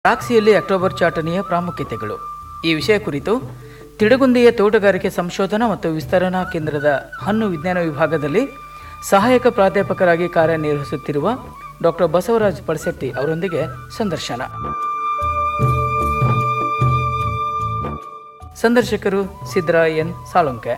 ದ್ರಾಕ್ಷಿಯಲ್ಲಿ October ಚಾಟನೆಯ ಪ್ರಾಮುಖ್ಯತೆಗಳು ಈ ವಿಷಯ ಕುರಿತು ತಿಡಗುಂದಿಯ ತೋಟಗಾರಿಕೆ ಸಂಶೋಧನಾ ಮತ್ತು ವಿಸ್ತರಣಾ ಕೇಂದ್ರದ ಹಣ್ಣು ವಿಜ್ಞಾನ ವಿಭಾಗದಲ್ಲಿ ಸಹಾಯಕ ಪ್ರಾಧ್ಯಾಪಕರಾಗಿ ಕಾರ್ಯನಿರ್ವಹಿಸುತ್ತಿರುವ ಡಾಕ್ಟರ್ ಬಸವರಾಜ್ ಪಡಸೆಟ್ಟಿ ಅವರೊಂದಿಗೆ ಸಂದರ್ಶನ ಸಂದರ್ಶಕರು ಸಿದ್ದರಾಯ್ ಎನ್ ಸಾಳುಂಕೆ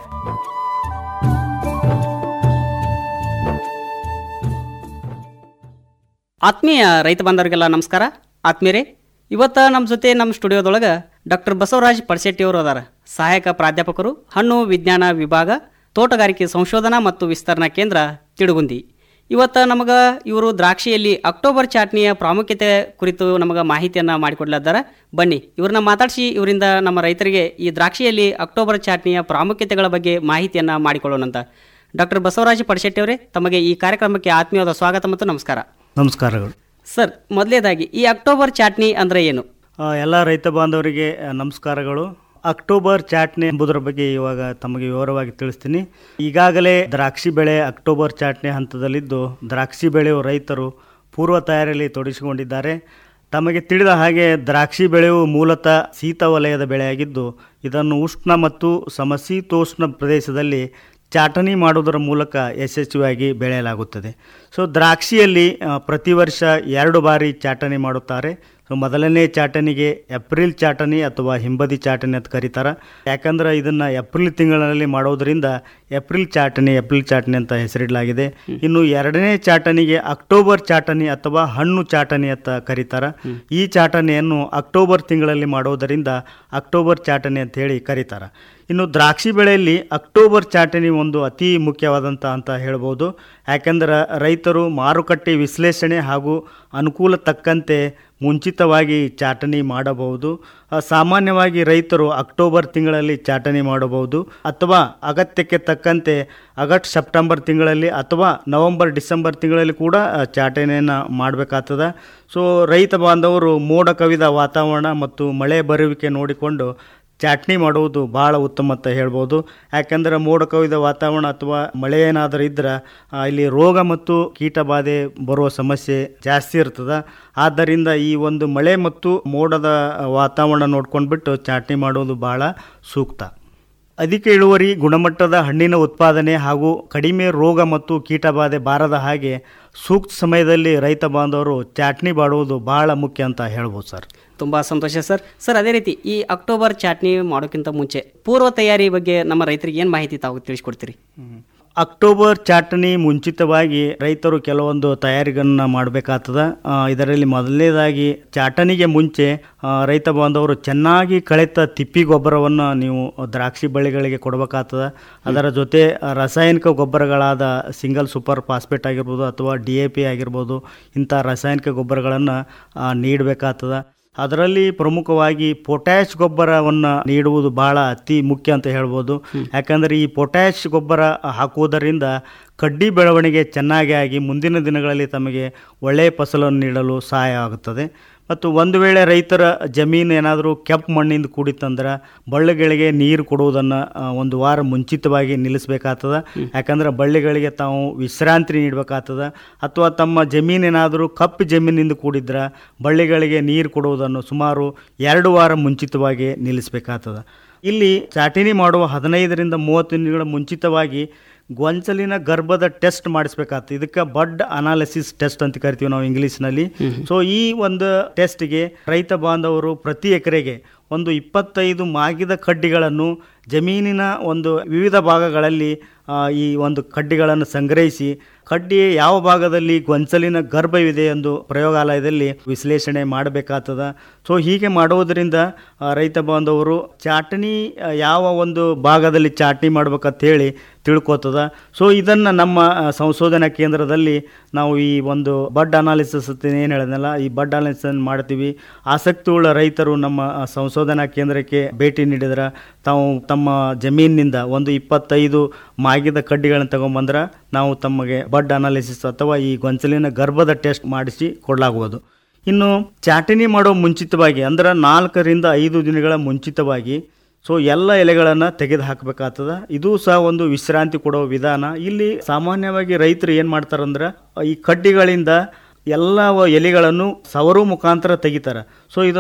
ಆತ್ಮೀಯ ರೈತ ಬಾಂಧವರಿಗೆಲ್ಲ ನಮಸ್ಕಾರ ಆತ್ಮೀಯರೇ ಇವತ್ತು ನಮ್ಮ ಜೊತೆ ನಮ್ಮ ಸ್ಟುಡಿಯೋದೊಳಗೆ ಡಾಕ್ಟರ್ ಬಸವರಾಜ್ ಪಡ್ಸೆಟ್ಟಿ ಅವರು ಅದಾರ ಸಹಾಯಕ ಪ್ರಾಧ್ಯಾಪಕರು ಹಣ್ಣು ವಿಜ್ಞಾನ ವಿಭಾಗ ತೋಟಗಾರಿಕೆ ಸಂಶೋಧನಾ ಮತ್ತು ವಿಸ್ತರಣಾ ಕೇಂದ್ರ ತಿಡುಗುಂದಿ ಇವತ್ತು ನಮಗೆ ಇವರು ದ್ರಾಕ್ಷಿಯಲ್ಲಿ ಅಕ್ಟೋಬರ್ ಚಾಟ್ನಿಯ ಪ್ರಾಮುಖ್ಯತೆ ಕುರಿತು ನಮಗೆ ಮಾಹಿತಿಯನ್ನು ಮಾಡಿಕೊಡ್ಲಿದ್ದಾರೆ ಬನ್ನಿ ಇವ್ರನ್ನ ಮಾತಾಡಿಸಿ ಇವರಿಂದ ನಮ್ಮ ರೈತರಿಗೆ ಈ ದ್ರಾಕ್ಷಿಯಲ್ಲಿ ಅಕ್ಟೋಬರ್ ಚಾಟ್ನಿಯ ಪ್ರಾಮುಖ್ಯತೆಗಳ ಬಗ್ಗೆ ಮಾಹಿತಿಯನ್ನು ಮಾಡಿಕೊಳ್ಳೋಣಂತ ಡಾಕ್ಟರ್ ಬಸವರಾಜ್ ಪಡ್ಸೆಟ್ಟಿ ಅವರೇ ತಮಗೆ ಈ ಕಾರ್ಯಕ್ರಮಕ್ಕೆ ಆತ್ಮೀಯವಾದ ಸ್ವಾಗತ ಮತ್ತು ನಮಸ್ಕಾರ ನಮಸ್ಕಾರಗಳು ಸರ್ ಮೊದಲೇದಾಗಿ ಈ ಅಕ್ಟೋಬರ್ ಚಾಟ್ನಿ ಅಂದರೆ ಏನು ಆ, ಎಲ್ಲ ರೈತ ಬಾಂಧವರಿಗೆ ಆ, ನಮಸ್ಕಾರಗಳು ಅಕ್ಟೋಬರ್ ಚಾಟ್ನಿ ಎಂಬುದರ ಬಗ್ಗೆ ಇವಾಗ ತಮಗೆ ವಿವರವಾಗಿ ತಿಳಿಸ್ತೀನಿ ಈಗಾಗಲೇ ದ್ರಾಕ್ಷಿ ಬೆಳೆ ಅಕ್ಟೋಬರ್ ಚಾಟ್ನಿ ಹಂತದಲ್ಲಿದ್ದು ದ್ರಾಕ್ಷಿ ಬೆಳೆಯುವ ರೈತರು ಪೂರ್ವ ತಯಾರಿಯಲ್ಲಿ ತೊಡಗಿಸಿಕೊಂಡಿದ್ದಾರೆ ತಮಗೆ ತಿಳಿದ ಹಾಗೆ ದ್ರಾಕ್ಷಿ ಬೆಳೆಯು ಮೂಲತಃ ಶೀತ ವಲಯದ ಬೆಳೆಯಾಗಿದ್ದು ಇದನ್ನು ಉಷ್ಣ ಮತ್ತು ಸಮಶೀತೋಷ್ಣ ಪ್ರದೇಶದಲ್ಲಿ ಚಾಟನಿ ಮಾಡುವುದರ ಮೂಲಕ ಯಶಸ್ವಿಯಾಗಿ ಬೆಳೆಯಲಾಗುತ್ತದೆ ಸೊ ದ್ರಾಕ್ಷಿಯಲ್ಲಿ ಆ, ಪ್ರತಿ ವರ್ಷ ಎರಡು ಬಾರಿ ಚಾಟನಿ ಮಾಡುತ್ತಾರೆ ಸೊ ಮೊದಲನೇ ಚಾಟನಿಗೆ ಏಪ್ರಿಲ್ ಚಾಟನಿ ಅಥವಾ ಹಿಂಬದಿ ಚಾಟನಿ ಅಂತ ಕರೀತಾರೆ ಯಾಕಂದ್ರೆ ಇದನ್ನು ಏಪ್ರಿಲ್ ತಿಂಗಳಲ್ಲಿ ಮಾಡೋದರಿಂದ ಏಪ್ರಿಲ್ ಚಾಟನಿ ಏಪ್ರಿಲ್ ಚಾಟನಿ ಅಂತ ಹೆಸರಿಡಲಾಗಿದೆ ಇನ್ನು ಎರಡನೇ ಚಾಟನಿಗೆ ಅಕ್ಟೋಬರ್ ಚಾಟನಿ ಅಥವಾ ಹಣ್ಣು ಚಾಟನಿ ಅಂತ ಕರೀತಾರೆ ಈ ಚಾಟನೆಯನ್ನು ಅಕ್ಟೋಬರ್ ತಿಂಗಳಲ್ಲಿ ಮಾಡೋದರಿಂದ ಅಕ್ಟೋಬರ್ ಚಾಟನಿ ಅಂತ ಹೇಳಿ ಕರೀತಾರೆ ಇನ್ನು ದ್ರಾಕ್ಷಿ ಬೆಳೆಯಲ್ಲಿ ಅಕ್ಟೋಬರ್ ಚಾಟನಿ ಒಂದು ಅತಿ ಮುಖ್ಯವಾದಂಥ ಅಂತ ಹೇಳ್ಬೋದು ಯಾಕೆಂದ್ರೆ ರೈತರು ಮಾರುಕಟ್ಟೆ ವಿಶ್ಲೇಷಣೆ ಹಾಗೂ ಅನುಕೂಲ ತಕ್ಕಂತೆ ಮುಂಚಿತವಾಗಿ ಚಾಟನಿ ಮಾಡಬಹುದು ಆ, ಸಾಮಾನ್ಯವಾಗಿ ರೈತರು ಅಕ್ಟೋಬರ್ ತಿಂಗಳಲ್ಲಿ ಚಾಟನಿ ಮಾಡಬಹುದು ಅಥವಾ ಅಗತ್ಯಕ್ಕೆ ತಕ್ಕಂತೆ ಆಗಸ್ಟ್ ಸೆಪ್ಟೆಂಬರ್ ತಿಂಗಳಲ್ಲಿ ಅಥವಾ ನವೆಂಬರ್ ಡಿಸೆಂಬರ್ ತಿಂಗಳಲ್ಲಿ ಕೂಡ ಆ, ಚಾಟನೆಯನ್ನು ಮಾಡಬೇಕಾಗ್ತದೆ ಸೊ ರೈತ ಬಾಂಧವರು ಮೋಡ ಕವಿದ ವಾತಾವರಣ ಮತ್ತು ಮಳೆ ಬರುವಿಕೆ ನೋಡಿಕೊಂಡು ಚಾಟ್ನಿ ಮಾಡುವುದು ಭಾಳ ಉತ್ತಮ ಅಂತ ಹೇಳ್ಬೋದು ಯಾಕೆಂದರೆ ಮೋಡ ಕವಿದ ವಾತಾವರಣ ಅಥವಾ ಮಳೆ ಏನಾದರೂ ಇದ್ರೆ ಆ, ಇಲ್ಲಿ ರೋಗ ಮತ್ತು ಕೀಟ ಬಾಧೆ ಬರುವ ಸಮಸ್ಯೆ ಜಾಸ್ತಿ ಇರ್ತದೆ ಆದ್ದರಿಂದ ಈ ಒಂದು ಮಳೆ ಮತ್ತು ಮೋಡದ ವಾತಾವರಣ ನೋಡ್ಕೊಂಡ್ಬಿಟ್ಟು ಚಾಟ್ನಿ ಮಾಡೋದು ಭಾಳ ಸೂಕ್ತ ಅಧಿಕ ಇಳುವರಿ ಗುಣಮಟ್ಟದ ಹಣ್ಣಿನ ಉತ್ಪಾದನೆ ಹಾಗೂ ಕಡಿಮೆ ರೋಗ ಮತ್ತು ಕೀಟಬಾಧೆ ಬಾರದ ಹಾಗೆ ಸೂಕ್ತ ಸಮಯದಲ್ಲಿ ರೈತ ಬಾಂಧವರು ಚಾಟ್ನಿ ಮಾಡುವುದು ಬಹಳ ಮುಖ್ಯ ಅಂತ ಹೇಳ್ಬೋದು ಸರ್ ತುಂಬ ಸಂತೋಷ ಸರ್ ಸರ್ ಅದೇ ರೀತಿ ಈ ಅಕ್ಟೋಬರ್ ಚಾಟ್ನಿ ಮಾಡೋಕ್ಕಿಂತ ಮುಂಚೆ ಪೂರ್ವ ತಯಾರಿ ಬಗ್ಗೆ ನಮ್ಮ ರೈತರಿಗೆ ಏನು ಮಾಹಿತಿ ತಾವು ತಿಳಿಸ್ಕೊಡ್ತೀರಿ ಅಕ್ಟೋಬರ್ ಚಾಟನಿ ಮುಂಚಿತವಾಗಿ ರೈತರು ಕೆಲವೊಂದು ತಯಾರಿಗಳನ್ನು ಮಾಡಬೇಕಾಗ್ತದೆ ಇದರಲ್ಲಿ ಮೊದಲನೇದಾಗಿ ಚಾಟನಿಗೆ ಮುಂಚೆ ಆ, ರೈತ ಬಾಂಧವರು ಚೆನ್ನಾಗಿ ಕಳೆತ ತಿಪ್ಪಿ ಗೊಬ್ಬರವನ್ನು ನೀವು ದ್ರಾಕ್ಷಿ ಬಳ್ಳಿಗಳಿಗೆ ಕೊಡಬೇಕಾಗ್ತದೆ ಅದರ ಜೊತೆ ಆ, ರಾಸಾಯನಿಕ ಗೊಬ್ಬರಗಳಾದ ಸಿಂಗಲ್ ಸೂಪರ್ ಫಾಸ್ಫೇಟ್ ಆಗಿರ್ಬೋದು ಅಥವಾ ಡಿ ಎ ಪಿ ಆಗಿರ್ಬೋದು ಇಂಥ ರಾಸಾಯನಿಕ ಗೊಬ್ಬರಗಳನ್ನು ನೀಡಬೇಕಾಗ್ತದೆ ಅದರಲ್ಲಿ ಪ್ರಮುಖವಾಗಿ ಪೊಟ್ಯಾಶ್ ಗೊಬ್ಬರವನ್ನು ನೀಡುವುದು ಬಹಳ ಅತಿ ಮುಖ್ಯ ಅಂತ ಹೇಳ್ಬೋದು ಯಾಕಂದರೆ ಈ ಪೊಟ್ಯಾಶ್ ಗೊಬ್ಬರ ಹಾಕುವುದರಿಂದ ಕಡ್ಡಿ ಬೆಳವಣಿಗೆ ಚೆನ್ನಾಗಿ ಆಗಿ ಮುಂದಿನ ದಿನಗಳಲ್ಲಿ ತಮಗೆ ಒಳ್ಳೆಯ ಫಸಲನ್ನು ನೀಡಲು ಸಹಾಯ ಆಗುತ್ತದೆ ಮತ್ತು ಒಂದು ವೇಳೆ ರೈತರ ಜಮೀನು ಏನಾದರೂ ಕೆಂಪು ಮಣ್ಣಿಂದ ಕೂಡಿತ್ತಂದ್ರೆ ಬಳ್ಳಿಗಳಿಗೆ ನೀರು ಕೊಡುವುದನ್ನು ಆ, ಒಂದು ವಾರ ಮುಂಚಿತವಾಗಿ ನಿಲ್ಲಿಸಬೇಕಾಗ್ತದೆ ಯಾಕಂದ್ರೆ ಬಳ್ಳಿಗಳಿಗೆ ತಾವು ವಿಶ್ರಾಂತಿ ನೀಡಬೇಕಾಗ್ತದೆ ಅಥವಾ ತಮ್ಮ ಜಮೀನೇನಾದರೂ ಕಪ್ಪು ಜಮೀನಿಂದ ಕೂಡಿದ್ರೆ ಬಳ್ಳಿಗಳಿಗೆ ನೀರು ಕೊಡುವುದನ್ನು ಸುಮಾರು ಎರಡು ವಾರ ಮುಂಚಿತವಾಗಿ ನಿಲ್ಲಿಸಬೇಕಾಗ್ತದೆ ಇಲ್ಲಿ ಚಾಟಿನಿ ಮಾಡುವ ಹದಿನೈದರಿಂದ ಮೂವತ್ತು ದಿನಗಳ ಮುಂಚಿತವಾಗಿ ಗೊಂಚಲಿನ ಗರ್ಭದ ಟೆಸ್ಟ್ ಮಾಡಿಸ್ಬೇಕಾಗ್ತದೆ ಇದಕ್ಕೆ ಬಡ್ ಅನಾಲಿಸಿಸ್ ಟೆಸ್ಟ್ ಅಂತ ಕರಿತೀವಿ ನಾವು ಇಂಗ್ಲೀಷ್ನಲ್ಲಿ ಸೊ ಈ ಒಂದು ಟೆಸ್ಟ್ಗೆ ರೈತ ಬಾಂಧವರು ಪ್ರತಿ ಎಕರೆಗೆ ಒಂದು ಇಪ್ಪತ್ತೈದು ಮಾಗಿದ ಕಡ್ಡಿಗಳನ್ನು ಜಮೀನಿನ ಒಂದು ವಿವಿಧ ಭಾಗಗಳಲ್ಲಿ ಆ, ಈ ಒಂದು ಕಡ್ಡಿಗಳನ್ನು ಸಂಗ್ರಹಿಸಿ ಕಡ್ಡಿ ಯಾವ ಭಾಗದಲ್ಲಿ ಗೊಂಚಲಿನ ಗರ್ಭವಿದೆ ಎಂದು ಪ್ರಯೋಗಾಲಯದಲ್ಲಿ ವಿಶ್ಲೇಷಣೆ ಮಾಡಬೇಕಾಗ್ತದ ಸೊ ಹೀಗೆ ಮಾಡುವುದರಿಂದ ಆ, ರೈತ ಬಾಂಧವರು ಚಾಟನಿ ಆ, ಯಾವ ಒಂದು ಭಾಗದಲ್ಲಿ ಚಾಟ್ನಿ ಮಾಡ್ಬೇಕಂತ ಹೇಳಿ ತಿಳ್ಕೊತದ ಸೊ ಇದನ್ನು ನಮ್ಮ ಆ, ಸಂಶೋಧನಾ ಕೇಂದ್ರದಲ್ಲಿ ನಾವು ಈ ಒಂದು ಬಡ್ ಅನಾಲಿಸಿಸ್ ಏನು ಹೇಳಿದ್ನಲ್ಲ ಈ ಬಡ್ ಅನಾಲಿಸಿಸ್ ಮಾಡ್ತೀವಿ ಆಸಕ್ತಿ ಉಳ್ಳ ರೈತರು ನಮ್ಮ ಆ, ಸಂಶೋಧನಾ ಕೇಂದ್ರಕ್ಕೆ ಭೇಟಿ ನೀಡಿದ್ರೆ ತಾವು ತಮ್ಮ ಜಮೀನಿನಿಂದ ಒಂದು ಇಪ್ಪತ್ತೈದು ಮಾಗಿದ ಕಡ್ಡಿಗಳನ್ನು ತಗೊಂಬಂದ್ರೆ ನಾವು ತಮಗೆ ಬಡ್ ಅನಾಲಿಸಿಸ್ ಅಥವಾ ಈ ಗೊಂಚಲಿನ ಗರ್ಭದ ಟೆಸ್ಟ್ ಮಾಡಿಸಿ ಕೊಡಲಾಗುವುದು ಇನ್ನು ಚಾಟನಿ ಮಾಡೋ ಮುಂಚಿತವಾಗಿ ಅಂದ್ರೆ ನಾಲ್ಕರಿಂದ ಐದು ದಿನಗಳ ಮುಂಚಿತವಾಗಿ ಸೊ ಎಲ್ಲ ಎಲೆಗಳನ್ನು ತೆಗೆದು ಹಾಕಬೇಕಾಗ್ತದ ಇದು ಸಹ ಒಂದು ವಿಶ್ರಾಂತಿ ಕೊಡೋ ವಿಧಾನ ಇಲ್ಲಿ ಸಾಮಾನ್ಯವಾಗಿ ರೈತರು ಏನು ಮಾಡ್ತಾರಂದ್ರೆ ಈ ಕಡ್ಡಿಗಳಿಂದ ಎಲ್ಲ ಎಲೆಗಳನ್ನು ಸವರು ಮುಖಾಂತರ ತೆಗಿತಾರೆ ಸೊ ಇದು